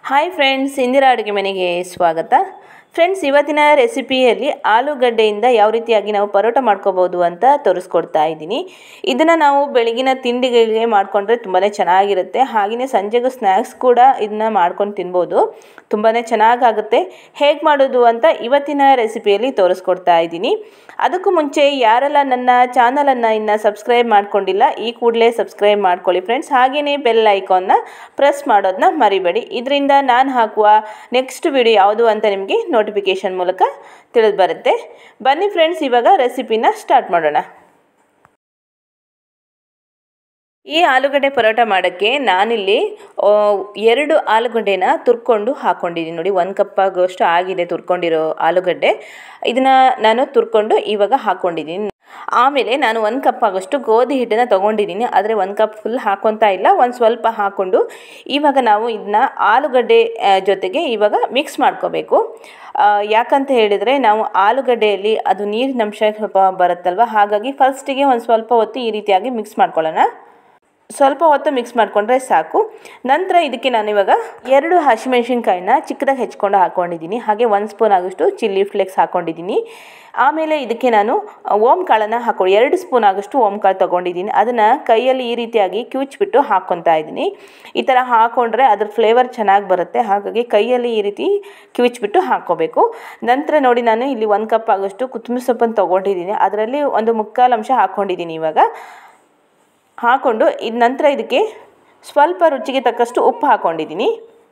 hi friends Indira ಅಡುಗೆ ಮನೆಗೆ ಸ್ವಾಗತ ಫ್ರೆಂಡ್ಸ್ ಇವತ್ತಿನ ರೆಸಿಪಿಯಲ್ಲಿ ಆಲೂಗಡ್ಡೆಯಿಂದ ಯಾವ ರೀತಿಯಾಗಿ ನಾವು ಪರೋಟ ಮಾಡ್ಕೋಬೋದು ಅಂತ ತೋರಿಸ್ಕೊಡ್ತಾ ಇದ್ದೀನಿ ಇದನ್ನು ನಾವು ಬೆಳಗಿನ ತಿಂಡಿಗಳಿಗೆ ಮಾಡಿಕೊಂಡ್ರೆ ತುಂಬಾ ಚೆನ್ನಾಗಿರುತ್ತೆ ಹಾಗೆಯೇ ಸಂಜೆಗೂ ಸ್ನ್ಯಾಕ್ಸ್ ಕೂಡ ಇದನ್ನ ಮಾಡ್ಕೊಂಡು ತಿನ್ಬೋದು ತುಂಬಾ ಚೆನ್ನಾಗಾಗುತ್ತೆ ಹೇಗೆ ಮಾಡೋದು ಅಂತ ಇವತ್ತಿನ ರೆಸಿಪಿಯಲ್ಲಿ ತೋರಿಸ್ಕೊಡ್ತಾ ಇದ್ದೀನಿ ಅದಕ್ಕೂ ಮುಂಚೆ ಯಾರೆಲ್ಲ ನನ್ನ ಚಾನಲನ್ನು ಇನ್ನು ಸಬ್ಸ್ಕ್ರೈಬ್ ಮಾಡ್ಕೊಂಡಿಲ್ಲ ಈ ಕೂಡಲೇ ಸಬ್ಸ್ಕ್ರೈಬ್ ಮಾಡ್ಕೊಳ್ಳಿ ಫ್ರೆಂಡ್ಸ್ ಹಾಗೆಯೇ ಬೆಲ್ ಐಕಾನ್ನ ಪ್ರೆಸ್ ಮಾಡೋದನ್ನ ಮರಿಬೇಡಿ ಇದರಿಂದ ನಾನು ಹಾಕುವ ನೆಕ್ಸ್ಟ್ ವಿಡಿಯೋ ಯಾವುದು ಅಂತ ನಿಮಗೆ ನೋಟಿಫಿಕೇಷನ್ ಮೂಲಕ ತಿಳಿದು ಬರುತ್ತೆ ಬನ್ನಿ ಫ್ರೆಂಡ್ಸ್ ಇವಾಗ ರೆಸಿಪಿನ ಸ್ಟಾರ್ಟ್ ಮಾಡೋಣ ಈ ಆಲೂಗಡ್ಡೆ ಪರೋಟ ಮಾಡೋಕ್ಕೆ ನಾನಿಲ್ಲಿ ಆ, ಎರಡು ಆಲೂಗಡ್ಡೆನ ತುರ್ಕೊಂಡು ಹಾಕ್ಕೊಂಡಿದ್ದೀನಿ ನೋಡಿ ಒಂದು ಕಪ್ ಆಗೋಷ್ಟು ಆಗಿದೆ ತುರ್ಕೊಂಡಿರೋ ಆಲೂಗಡ್ಡೆ ಇದನ್ನು ನಾನು ತುರ್ಕೊಂಡು ಇವಾಗ ಹಾಕ್ಕೊಂಡಿದ್ದೀನಿ ಆಮೇಲೆ ನಾನು ಒಂದು ಕಪ್ ಆಗೋಷ್ಟು ಗೋಧಿ ಹಿಟ್ಟನ್ನು ತೊಗೊಂಡಿದ್ದೀನಿ ಆದರೆ ಒಂದು ಕಪ್ ಫುಲ್ ಹಾಕ್ಕೊತಾ ಇಲ್ಲ ಒಂದು ಸ್ವಲ್ಪ ಹಾಕ್ಕೊಂಡು ಇವಾಗ ನಾವು ಇದನ್ನ ಆಲೂಗಡ್ಡೆ ಆ, ಜೊತೆಗೆ ಇವಾಗ ಮಿಕ್ಸ್ ಮಾಡ್ಕೋಬೇಕು ಆ, ಯಾಕಂತ ಹೇಳಿದರೆ ನಾವು ಆಲೂಗಡ್ಡೆಯಲ್ಲಿ ಅದು ನೀರಿನಂಶ ಸ್ವಲ್ಪ ಬರುತ್ತಲ್ವ ಹಾಗಾಗಿ ಫಸ್ಟಿಗೆ ಒಂದು ಸ್ವಲ್ಪ ಹೊತ್ತು ಈ ರೀತಿಯಾಗಿ ಮಿಕ್ಸ್ ಮಾಡ್ಕೊಳ್ಳೋಣ ಸ್ವಲ್ಪ ಹೊತ್ತು ಮಿಕ್ಸ್ ಮಾಡಿಕೊಂಡ್ರೆ ಸಾಕು ನಂತರ ಇದಕ್ಕೆ ನಾನು ಇವಾಗ ಎರಡು ಹಸಿಮೆಣ್ಸಿನ್ಕಾಯಿನ ಚಿಕ್ಕದಾಗಿ ಹೆಚ್ಕೊಂಡು ಹಾಕ್ಕೊಂಡಿದ್ದೀನಿ ಹಾಗೆ ಒಂದು ಸ್ಪೂನ್ ಆಗೋಷ್ಟು ಚಿಲ್ಲಿ ಫ್ಲೇಕ್ಸ್ ಹಾಕ್ಕೊಂಡಿದ್ದೀನಿ ಆಮೇಲೆ ಇದಕ್ಕೆ ನಾನು ಓಮ್ ಕಾಳನ್ನು ಹಾಕೊಂಡು ಎರಡು ಸ್ಪೂನ್ ಆಗೋಷ್ಟು ಓಮ್ ಕಾಳು ತೊಗೊಂಡಿದ್ದೀನಿ ಅದನ್ನು ಕೈಯಲ್ಲಿ ಈ ರೀತಿಯಾಗಿ ಕಿವುಚ್ಬಿಟ್ಟು ಹಾಕ್ಕೊತಾ ಇದ್ದೀನಿ ಈ ಥರ ಹಾಕ್ಕೊಂಡ್ರೆ ಅದ್ರ ಫ್ಲೇವರ್ ಚೆನ್ನಾಗಿ ಬರುತ್ತೆ ಹಾಗಾಗಿ ಕೈಯಲ್ಲಿ ಈ ರೀತಿ ಕಿವುಚ್ಬಿಟ್ಟು ಹಾಕ್ಕೋಬೇಕು ನಂತರ ನೋಡಿ ನಾನು ಇಲ್ಲಿ ಒಂದು ಕಪ್ ಆಗೋಷ್ಟು ಕೊತ್ತಂಬರಿ ಸೊಪ್ಪನ್ನು ತೊಗೊಂಡಿದ್ದೀನಿ ಅದರಲ್ಲಿ ಒಂದು ಮುಕ್ಕಾಲು ಅಂಶ ಹಾಕ್ಕೊಂಡಿದ್ದೀನಿ ಇವಾಗ ಹಾಕ್ಕೊಂಡು ಇದು ನಂತರ ಇದಕ್ಕೆ ಸ್ವಲ್ಪ ರುಚಿಗೆ ತಕ್ಕಷ್ಟು ಉಪ್ಪು ಹಾಕ್ಕೊಂಡಿದ್ದೀನಿ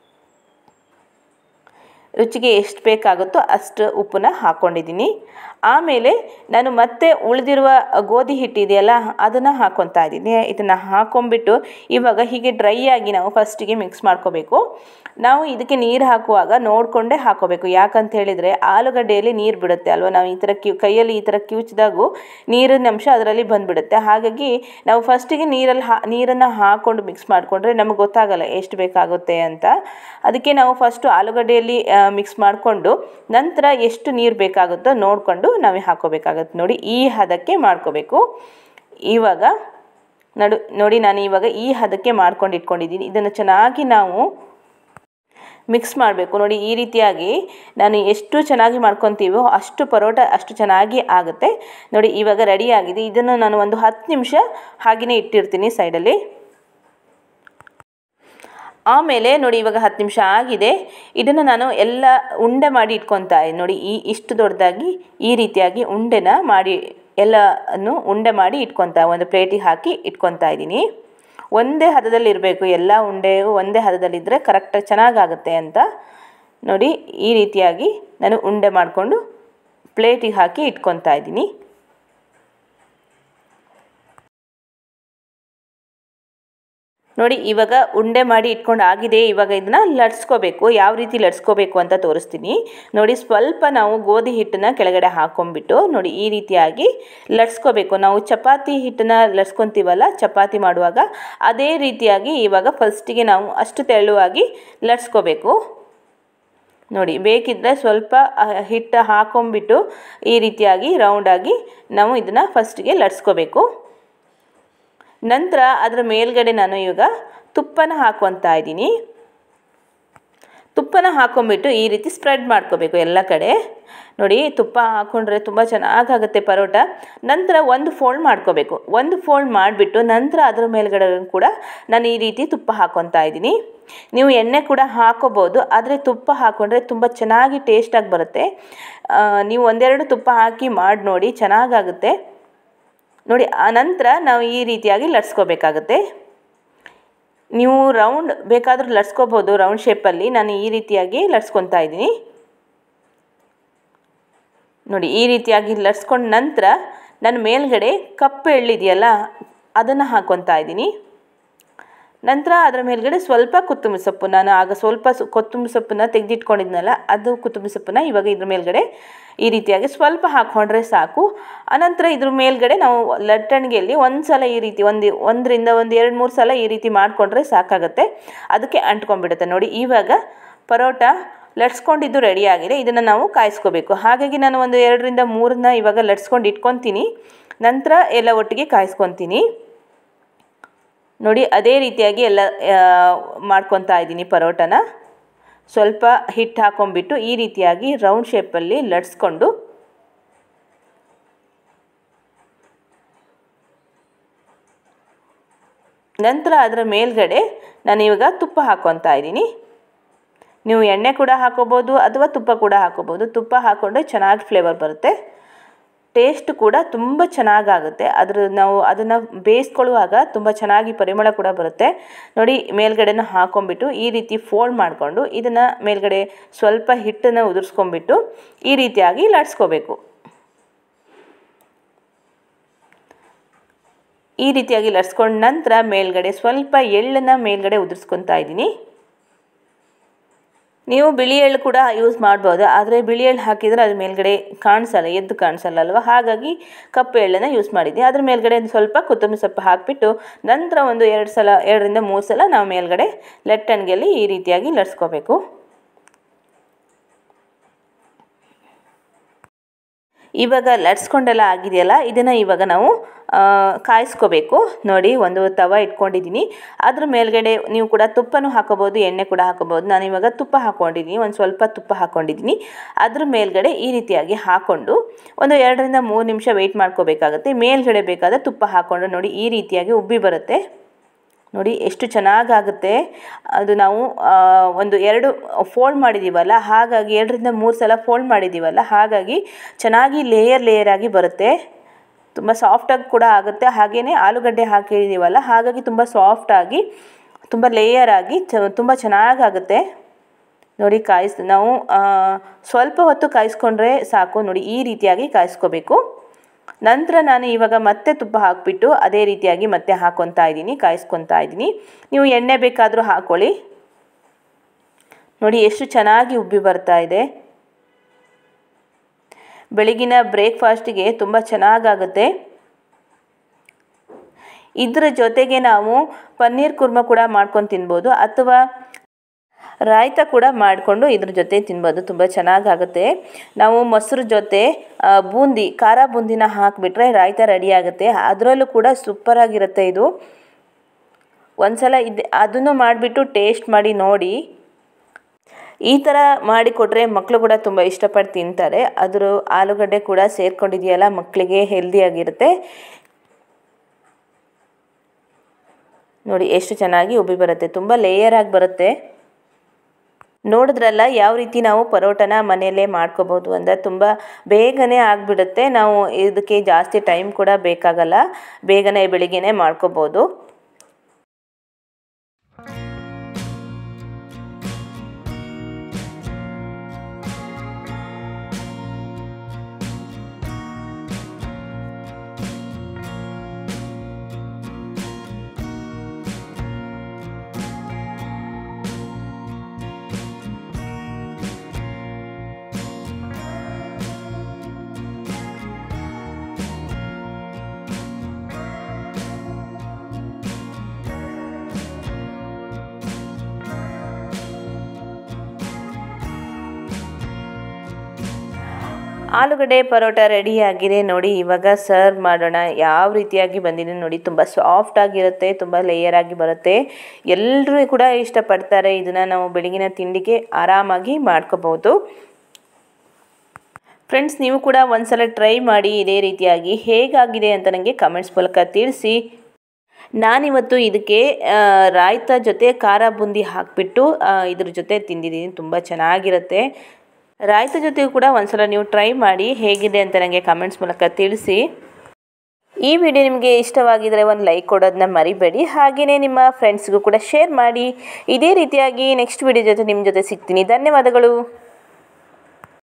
ರುಚಿಗೆ ಎಷ್ಟು ಬೇಕಾಗುತ್ತೋ ಅಷ್ಟು ಉಪ್ಪನ್ನ ಹಾಕ್ಕೊಂಡಿದ್ದೀನಿ ಆಮೇಲೆ ನಾನು ಮತ್ತೆ ಉಳಿದಿರುವ ಗೋಧಿ ಹಿಟ್ಟಿದೆಯಲ್ಲ ಅದನ್ನು ಹಾಕ್ಕೊತಾ ಇದ್ದೀನಿ ಇದನ್ನು ಹಾಕ್ಕೊಂಬಿಟ್ಟು ಇವಾಗ ಹೀಗೆ ಡ್ರೈ ಆಗಿ ನಾವು ಫಸ್ಟಿಗೆ ಮಿಕ್ಸ್ ಮಾಡ್ಕೋಬೇಕು ನಾವು ಇದಕ್ಕೆ ನೀರು ಹಾಕುವಾಗ ನೋಡಿಕೊಂಡೇ ಹಾಕೋಬೇಕು ಯಾಕಂತ ಹೇಳಿದರೆ ಆಲೂಗಡ್ಡೆಯಲ್ಲಿ ನೀರು ಬಿಡುತ್ತೆ ಅಲ್ವಾ ನಾವು ಈ ಥರ ಕ್ಯೂ ಕೈಯಲ್ಲಿ ಈ ಥರ ಕಿವುಚಿದಾಗೂ ನೀರಿನ ಅಂಶ ಅದರಲ್ಲಿ ಬಂದುಬಿಡುತ್ತೆ ಹಾಗಾಗಿ ನಾವು ಫಸ್ಟಿಗೆ ನೀರಲ್ಲಿ ಹಾ ನೀರನ್ನು ಹಾಕ್ಕೊಂಡು ಮಿಕ್ಸ್ ಮಾಡಿಕೊಂಡ್ರೆ ನಮಗೆ ಗೊತ್ತಾಗಲ್ಲ ಎಷ್ಟು ಬೇಕಾಗುತ್ತೆ ಅಂತ ಅದಕ್ಕೆ ನಾವು ಫಸ್ಟು ಆಲೂಗಡ್ಡೆಯಲ್ಲಿ ಮಿಕ್ಸ್ ಮಾಡಿಕೊಂಡು ನಂತರ ಎಷ್ಟು ನೀರು ಬೇಕಾಗುತ್ತೋ ನೋಡಿಕೊಂಡು ನಾವು ಹಾಕೋಬೇಕಾಗತ್ತೆ ನೋಡಿ ಈ ಹದಕ್ಕೆ ಮಾಡ್ಕೋಬೇಕು ಇವಾಗ ನಡು ನೋಡಿ ನಾನು ಇವಾಗ ಈ ಹದಕ್ಕೆ ಮಾಡ್ಕೊಂಡು ಇಟ್ಕೊಂಡಿದ್ದೀನಿ ಇದನ್ನು ಚೆನ್ನಾಗಿ ನಾವು ಮಿಕ್ಸ್ ಮಾಡಬೇಕು ನೋಡಿ ಈ ರೀತಿಯಾಗಿ ನಾನು ಎಷ್ಟು ಚೆನ್ನಾಗಿ ಮಾಡ್ಕೊತೀವೋ ಅಷ್ಟು ಪರೋಟ ಅಷ್ಟು ಚೆನ್ನಾಗಿ ಆಗುತ್ತೆ ನೋಡಿ ಇವಾಗ ರೆಡಿ ಆಗಿದೆ ಇದನ್ನು ನಾನು ಒಂದು ಹತ್ತು ನಿಮಿಷ ಹಾಗೆಯೇ ಇಟ್ಟಿರ್ತೀನಿ ಸೈಡಲ್ಲಿ ಆಮೇಲೆ ನೋಡಿ ಇವಾಗ ಹತ್ತು ನಿಮಿಷ ಆಗಿದೆ ಇದನ್ನು ನಾನು ಎಲ್ಲ ಉಂಡೆ ಮಾಡಿ ಇಟ್ಕೊತಾ ಇದ್ದೀನಿ ನೋಡಿ ಈ ಇಷ್ಟು ದೊಡ್ಡದಾಗಿ ಈ ರೀತಿಯಾಗಿ ಉಂಡೆನ ಮಾಡಿ ಎಲ್ಲವನ್ನು ಉಂಡೆ ಮಾಡಿ ಇಟ್ಕೊತಾ ಒಂದು ಪ್ಲೇಟಿಗೆ ಹಾಕಿ ಇಟ್ಕೊತಾ ಇದ್ದೀನಿ ಒಂದೇ ಹದದಲ್ಲಿ ಇರಬೇಕು ಎಲ್ಲ ಉಂಡೆಯು ಒಂದೇ ಹದದಲ್ಲಿದ್ದರೆ ಕರೆಕ್ಟಾಗಿ ಚೆನ್ನಾಗಾಗುತ್ತೆ ಅಂತ ನೋಡಿ ಈ ರೀತಿಯಾಗಿ ನಾನು ಉಂಡೆ ಮಾಡಿಕೊಂಡು ಪ್ಲೇಟಿಗೆ ಹಾಕಿ ಇಟ್ಕೊತಾ ಇದ್ದೀನಿ ನೋಡಿ ಇವಾಗ ಉಂಡೆ ಮಾಡಿ ಇಟ್ಕೊಂಡು ಆಗಿದೆ ಇವಾಗ ಇದನ್ನ ಲಟ್ಸ್ಕೋಬೇಕು ಯಾವ ರೀತಿ ಲಟ್ಸ್ಕೋಬೇಕು ಅಂತ ತೋರಿಸ್ತೀನಿ ನೋಡಿ ಸ್ವಲ್ಪ ನಾವು ಗೋಧಿ ಹಿಟ್ಟನ್ನ ಕೆಳಗಡೆ ಹಾಕೊಂಡ್ಬಿಟ್ಟು ನೋಡಿ ಈ ರೀತಿಯಾಗಿ ಲಟ್ಸ್ಕೋಬೇಕು ನಾವು ಚಪಾತಿ ಹಿಟ್ಟನ್ನ ಲಟ್ಸ್ಕೊತೀವಲ್ಲ ಚಪಾತಿ ಮಾಡುವಾಗ ಅದೇ ರೀತಿಯಾಗಿ ಇವಾಗ ಫಸ್ಟಿಗೆ ನಾವು ಅಷ್ಟು ತೆಳುವಾಗಿ ಲಟ್ಸ್ಕೋಬೇಕು ನೋಡಿ ಬೇಕಿದ್ದರೆ ಸ್ವಲ್ಪ ಹಿಟ್ಟು ಹಾಕೊಂಡ್ಬಿಟ್ಟು ಈ ರೀತಿಯಾಗಿ ರೌಂಡಾಗಿ ನಾವು ಇದನ್ನು ಫಸ್ಟಿಗೆ ಲಟ್ಸ್ಕೋಬೇಕು ನಂತರ ಅದರ ಮೇಲ್ಗಡೆ ನಾನು ಇವಾಗ ತುಪ್ಪನ ಹಾಕ್ಕೊತಾ ಇದ್ದೀನಿ ತುಪ್ಪನ ಹಾಕೊಂಬಿಟ್ಟು ಈ ರೀತಿ ಸ್ಪ್ರೆಡ್ ಮಾಡ್ಕೋಬೇಕು ಎಲ್ಲ ಕಡೆ ನೋಡಿ ತುಪ್ಪ ಹಾಕ್ಕೊಂಡ್ರೆ ತುಂಬ ಚೆನ್ನಾಗಾಗುತ್ತೆ ಪರೋಟ ನಂತರ ಒಂದು ಫೋಲ್ಡ್ ಮಾಡ್ಕೋಬೇಕು ಒಂದು ಫೋಲ್ಡ್ ಮಾಡಿಬಿಟ್ಟು ನಂತರ ಅದರ ಮೇಲ್ಗಡೆ ಕೂಡ ನಾನು ಈ ರೀತಿ ತುಪ್ಪ ಹಾಕ್ಕೊತಾ ಇದ್ದೀನಿ ನೀವು ಎಣ್ಣೆ ಕೂಡ ಹಾಕೋಬೋದು ಆದರೆ ತುಪ್ಪ ಹಾಕ್ಕೊಂಡ್ರೆ ತುಂಬ ಚೆನ್ನಾಗಿ ಟೇಸ್ಟಾಗಿ ಬರುತ್ತೆ ನೀವು ಒಂದೆರಡು ತುಪ್ಪ ಹಾಕಿ ಮಾಡಿ ನೋಡಿ ಚೆನ್ನಾಗಾಗುತ್ತೆ ನೋಡಿ ಆ ನಂತರ ನಾವು ಈ ರೀತಿಯಾಗಿ ಲಟ್ಸ್ಕೋಬೇಕಾಗುತ್ತೆ ನೀವು ರೌಂಡ್ ಬೇಕಾದರೂ ಲಟ್ಸ್ಕೋಬೋದು ರೌಂಡ್ ಶೇಪಲ್ಲಿ ನಾನು ಈ ರೀತಿಯಾಗಿ ಲಟ್ಸ್ಕೊತಾ ಇದ್ದೀನಿ ನೋಡಿ ಈ ರೀತಿಯಾಗಿ ಲಟ್ಸ್ಕೊಂಡ ನಂತರ ನನ್ನ ಮೇಲ್ಗಡೆ ಕಪ್ಪು ಎಳ್ಳಿದೆಯಲ್ಲ ಅದನ್ನು ಹಾಕ್ಕೊತಾ ಇದ್ದೀನಿ ನಂತರ ಅದರ ಮೇಲ್ಗಡೆ ಸ್ವಲ್ಪ ಕೊತ್ತಂಬರಿ ಸೊಪ್ಪು ನಾನು ಆಗ ಸ್ವಲ್ಪ ಸು ಕೊತ್ತಂಬರಿ ಸೊಪ್ಪನ್ನ ತೆಗೆದಿಟ್ಕೊಂಡಿದ್ನಲ್ಲ ಅದು ಕೊತ್ತಂಬರಿ ಸೊಪ್ಪನ್ನ ಇವಾಗ ಇದ್ರ ಮೇಲ್ಗಡೆ ಈ ರೀತಿಯಾಗಿ ಸ್ವಲ್ಪ ಹಾಕ್ಕೊಂಡ್ರೆ ಸಾಕು ಅನಂತರ ಇದ್ರ ಮೇಲ್ಗಡೆ ನಾವು ಲಟ್ಟಣಿಗೆಯಲ್ಲಿ ಒಂದು ಸಲ ಈ ರೀತಿ ಒಂದು ಒಂದರಿಂದ ಒಂದು ಎರಡು ಮೂರು ಸಲ ಈ ರೀತಿ ಮಾಡಿಕೊಂಡ್ರೆ ಸಾಕಾಗುತ್ತೆ ಅದಕ್ಕೆ ಅಂಟ್ಕೊಂಡ್ಬಿಡುತ್ತೆ ನೋಡಿ ಇವಾಗ ಪರೋಟ ಲಟ್ಸ್ಕೊಂಡಿದ್ದು ರೆಡಿ ಆಗಿದೆ ಇದನ್ನು ನಾವು ಕಾಯಿಸ್ಕೋಬೇಕು ಹಾಗಾಗಿ ನಾನು ಒಂದು ಎರಡರಿಂದ ಮೂರನ್ನ ಇವಾಗ ಲಟ್ಸ್ಕೊಂಡು ಇಟ್ಕೊತೀನಿ ನಂತರ ಎಲ್ಲ ಒಟ್ಟಿಗೆ ಕಾಯಿಸ್ಕೊತೀನಿ ನೋಡಿ ಅದೇ ರೀತಿಯಾಗಿ ಎಲ್ಲ ಮಾಡ್ಕೊತಾ ಇದ್ದೀನಿ ಪರೋಟನ ಸ್ವಲ್ಪ ಹಿಟ್ಟು ಹಾಕೊಂಡ್ಬಿಟ್ಟು ಈ ರೀತಿಯಾಗಿ ರೌಂಡ್ ಶೇಪಲ್ಲಿ ಲಟ್ಸ್ಕೊಂಡು ನಂತರ ಅದರ ಮೇಲ್ಗಡೆ ನಾನು ಇವಾಗ ತುಪ್ಪ ಹಾಕ್ಕೊತಾ ಇದ್ದೀನಿ ನೀವು ಎಣ್ಣೆ ಕೂಡ ಹಾಕೋಬೋದು ಅಥವಾ ತುಪ್ಪ ಕೂಡ ಹಾಕೋಬೋದು ತುಪ್ಪ ಹಾಕ್ಕೊಂಡ್ರೆ ಚೆನ್ನಾಗಿ ಫ್ಲೇವರ್ ಬರುತ್ತೆ ಟೇಸ್ಟ್ ಕೂಡ ತುಂಬ ಚೆನ್ನಾಗಾಗುತ್ತೆ ಅದ್ರ ನಾವು ಅದನ್ನು ಬೇಯಿಸ್ಕೊಳ್ಳುವಾಗ ತುಂಬ ಚೆನ್ನಾಗಿ ಪರಿಮಳ ಕೂಡ ಬರುತ್ತೆ ನೋಡಿ ಮೇಲ್ಗಡೆನ ಹಾಕೊಂಡ್ಬಿಟ್ಟು ಈ ರೀತಿ ಫೋಲ್ಡ್ ಮಾಡಿಕೊಂಡು ಇದನ್ನು ಮೇಲ್ಗಡೆ ಸ್ವಲ್ಪ ಹಿಟ್ಟನ್ನು ಉದುರಿಸ್ಕೊಂಡ್ಬಿಟ್ಟು ಈ ರೀತಿಯಾಗಿ ಲಟ್ಸ್ಕೋಬೇಕು ಈ ರೀತಿಯಾಗಿ ಲಟ್ಸ್ಕೊಂಡ ನಂತರ ಮೇಲ್ಗಡೆ ಸ್ವಲ್ಪ ಎಳ್ಳನ್ನು ಮೇಲ್ಗಡೆ ಉದುರಿಸ್ಕೊತಾ ಇದ್ದೀನಿ ನೀವು ಬಿಳಿ ಎಳ್ಳು ಕೂಡ ಯೂಸ್ ಮಾಡ್ಬೋದು ಆದರೆ ಬಿಳಿ ಎಳ್ಳು ಹಾಕಿದರೆ ಅದು ಮೇಲ್ಗಡೆ ಕಾಣಿಸಲ್ಲ ಎದ್ದು ಕಾಣಿಸಲ್ಲ ಅಲ್ವಾ ಹಾಗಾಗಿ ಕಪ್ಪು ಎಳ್ಳನ್ನು ಯೂಸ್ ಮಾಡಿದ್ದೀನಿ ಅದ್ರ ಮೇಲ್ಗಡೆ ಒಂದು ಸ್ವಲ್ಪ ಕೊತ್ತಂಬರಿ ಸೊಪ್ಪು ಹಾಕಿಬಿಟ್ಟು ನಂತರ ಒಂದು ಎರಡು ಸಲ ಎರಡರಿಂದ ಮೂರು ಸಲ ನಾವು ಮೇಲ್ಗಡೆ ಲೆಟ್ಟಣಿಗೆಯಲ್ಲಿ ಈ ರೀತಿಯಾಗಿ ಲಟ್ಸ್ಕೋಬೇಕು ಇವಾಗ ಲಟ್ಸ್ಕೊಂಡೆಲ್ಲ ಆಗಿದೆಯಲ್ಲ ಇದನ್ನು ಇವಾಗ ನಾವು ಕಾಯಿಸ್ಕೋಬೇಕು ನೋಡಿ ಒಂದು ತವ ಇಟ್ಕೊಂಡಿದ್ದೀನಿ ಅದ್ರ ಮೇಲ್ಗಡೆ ನೀವು ಕೂಡ ತುಪ್ಪನೂ ಹಾಕೋಬೋದು ಎಣ್ಣೆ ಕೂಡ ಹಾಕೋಬೋದು ನಾನು ಇವಾಗ ತುಪ್ಪ ಹಾಕ್ಕೊಂಡಿದ್ದೀನಿ ಒಂದು ಸ್ವಲ್ಪ ತುಪ್ಪ ಹಾಕ್ಕೊಂಡಿದ್ದೀನಿ ಅದ್ರ ಮೇಲ್ಗಡೆ ಈ ರೀತಿಯಾಗಿ ಹಾಕ್ಕೊಂಡು ಒಂದು ಎರಡರಿಂದ ಮೂರು ನಿಮಿಷ ವೆಯ್ಟ್ ಮಾಡ್ಕೋಬೇಕಾಗುತ್ತೆ ಮೇಲ್ಗಡೆ ಬೇಕಾದರೆ ತುಪ್ಪ ಹಾಕ್ಕೊಂಡು ನೋಡಿ ಈ ರೀತಿಯಾಗಿ ಉಬ್ಬಿ ಬರುತ್ತೆ ನೋಡಿ ಎಷ್ಟು ಚೆನ್ನಾಗಾಗುತ್ತೆ ಅದು ನಾವು ಒಂದು ಎರಡು ಫೋಲ್ಡ್ ಮಾಡಿದ್ದೀವಲ್ಲ ಹಾಗಾಗಿ ಎರಡರಿಂದ ಮೂರು ಸಲ ಫೋಲ್ಡ್ ಮಾಡಿದ್ದೀವಲ್ಲ ಹಾಗಾಗಿ ಚೆನ್ನಾಗಿ ಲೇಯರ್ ಲೇಯರ್ ಆಗಿ ಬರುತ್ತೆ ತುಂಬ ಸಾಫ್ಟಾಗಿ ಕೂಡ ಆಗುತ್ತೆ ಹಾಗೆಯೇ ಆಲೂಗಡ್ಡೆ ಹಾಕಿದ್ದೀವಲ್ಲ ಹಾಗಾಗಿ ತುಂಬ ಸಾಫ್ಟಾಗಿ ತುಂಬ ಲೇಯರ್ ಆಗಿ ಚ ತುಂಬ ಚೆನ್ನಾಗಾಗುತ್ತೆ ನೋಡಿ ಕಾಯಿಸ್ ನಾವು ಸ್ವಲ್ಪ ಹೊತ್ತು ಕಾಯಿಸ್ಕೊಂಡ್ರೆ ಸಾಕು ನೋಡಿ ಈ ರೀತಿಯಾಗಿ ಕಾಯಿಸ್ಕೋಬೇಕು ನಂತರ ನಾನು ಇವಾಗ ಮತ್ತೆ ತುಪ್ಪ ಹಾಕಿಬಿಟ್ಟು ಅದೇ ರೀತಿಯಾಗಿ ಮತ್ತೆ ಹಾಕ್ಕೊತಾ ಇದ್ದೀನಿ ಕಾಯಿಸ್ಕೊತಾ ಇದ್ದೀನಿ ನೀವು ಎಣ್ಣೆ ಬೇಕಾದರೂ ಹಾಕ್ಕೊಳ್ಳಿ ನೋಡಿ ಎಷ್ಟು ಚೆನ್ನಾಗಿ ಉಬ್ಬಿ ಬರ್ತಾ ಇದೆ ಬೆಳಗಿನ ಬ್ರೇಕ್ಫಾಸ್ಟಿಗೆ ತುಂಬ ಚೆನ್ನಾಗಾಗುತ್ತೆ ಇದರ ಜೊತೆಗೆ ನಾವು ಪನ್ನೀರ್ ಕುರ್ಮ ಕೂಡ ಮಾಡ್ಕೊಂಡು ತಿನ್ಬೋದು ಅಥವಾ ರಾಯ್ತ ಕೂಡ ಮಾಡಿಕೊಂಡು ಇದ್ರ ಜೊತೆ ತಿನ್ಬೋದು ತುಂಬ ಚೆನ್ನಾಗಾಗುತ್ತೆ ನಾವು ಮೊಸರು ಜೊತೆ ಬೂಂದಿ ಖಾರ ಬೂಂದಿನ ಹಾಕಿಬಿಟ್ರೆ ರಾಯ್ತ ರೆಡಿ ಆಗುತ್ತೆ ಅದರಲ್ಲೂ ಕೂಡ ಸೂಪರಾಗಿರುತ್ತೆ ಇದು ಒಂದ್ಸಲ ಇದು ಅದನ್ನು ಮಾಡಿಬಿಟ್ಟು ಟೇಸ್ಟ್ ಮಾಡಿ ನೋಡಿ ಈ ಥರ ಮಾಡಿಕೊಟ್ರೆ ಮಕ್ಕಳು ಕೂಡ ತುಂಬ ಇಷ್ಟಪಟ್ಟು ತಿಂತಾರೆ ಅದ್ರ ಆಲೂಗಡ್ಡೆ ಕೂಡ ಸೇರ್ಕೊಂಡಿದೆಯಲ್ಲ ಮಕ್ಕಳಿಗೆ ಹೆಲ್ದಿಯಾಗಿರುತ್ತೆ ನೋಡಿ ಎಷ್ಟು ಚೆನ್ನಾಗಿ ಉಬ್ಬಿ ಬರುತ್ತೆ ತುಂಬ ಲೇಯರ್ ಆಗಿ ಬರುತ್ತೆ ನೋಡಿದ್ರಲ್ಲ ಯಾವ ರೀತಿ ನಾವು ಪರೋಟನ ಮನೆಯಲ್ಲೇ ಮಾಡ್ಕೋಬೋದು ಅಂದರೆ ತುಂಬ ಬೇಗನೆ ಆಗಿಬಿಡುತ್ತೆ ನಾವು ಇದಕ್ಕೆ ಜಾಸ್ತಿ ಟೈಮ್ ಕೂಡ ಬೇಕಾಗಲ್ಲ ಬೇಗನೆ ಬೆಳಿಗ್ಗೆನೇ ಮಾಡ್ಕೋಬೋದು ಆಲೂಗಡ್ಡೆ ಪರೋಟ ರೆಡಿಯಾಗಿದೆ ನೋಡಿ ಇವಾಗ ಸರ್ವ್ ಮಾಡೋಣ ಯಾವ ರೀತಿಯಾಗಿ ಬಂದಿದೆ ನೋಡಿ ತುಂಬ ಸಾಫ್ಟ್ ಆಗಿರುತ್ತೆ ತುಂಬ ಲೇಯರ್ ಆಗಿ ಬರುತ್ತೆ ಎಲ್ಲರೂ ಕೂಡ ಇಷ್ಟಪಡ್ತಾರೆ ಇದನ್ನು ನಾವು ಬೆಳಗಿನ ತಿಂಡಿಗೆ ಆರಾಮಾಗಿ ಮಾಡ್ಕೋಬೋದು ಫ್ರೆಂಡ್ಸ್ ನೀವು ಕೂಡ ಒಂದ್ಸಲ ಟ್ರೈ ಮಾಡಿ ಇದೇ ರೀತಿಯಾಗಿ ಹೇಗಾಗಿದೆ ಅಂತ ನನಗೆ ಕಮೆಂಟ್ಸ್ ಮೂಲಕ ತಿಳಿಸಿ ನಾನಿವತ್ತು ಇದಕ್ಕೆ ರಾಯ್ತ ಜೊತೆ ಖಾರ ಬುಂದಿ ಹಾಕಿಬಿಟ್ಟು ಇದ್ರ ಜೊತೆ ತಿಂದಿದ್ದೀನಿ ತುಂಬ ಚೆನ್ನಾಗಿರುತ್ತೆ ರಾಯ್ತ ಜೊತೆಗೂ ಕೂಡ ಒಂದ್ಸಲ ನೀವು ಟ್ರೈ ಮಾಡಿ ಹೇಗಿದೆ ಅಂತ ನನಗೆ ಕಮೆಂಟ್ಸ್ ಮೂಲಕ ತಿಳಿಸಿ ಈ ವಿಡಿಯೋ ನಿಮಗೆ ಇಷ್ಟವಾಗಿದ್ದರೆ ಒಂದು ಲೈಕ್ ಕೊಡೋದನ್ನ ಮರಿಬೇಡಿ ಹಾಗೆಯೇ ನಿಮ್ಮ ಫ್ರೆಂಡ್ಸ್ಗೂ ಕೂಡ ಶೇರ್ ಮಾಡಿ ಇದೇ ರೀತಿಯಾಗಿ ನೆಕ್ಸ್ಟ್ ವಿಡಿಯೋ ಜೊತೆ ನಿಮ್ಮ ಜೊತೆ ಸಿಗ್ತೀನಿ ಧನ್ಯವಾದಗಳು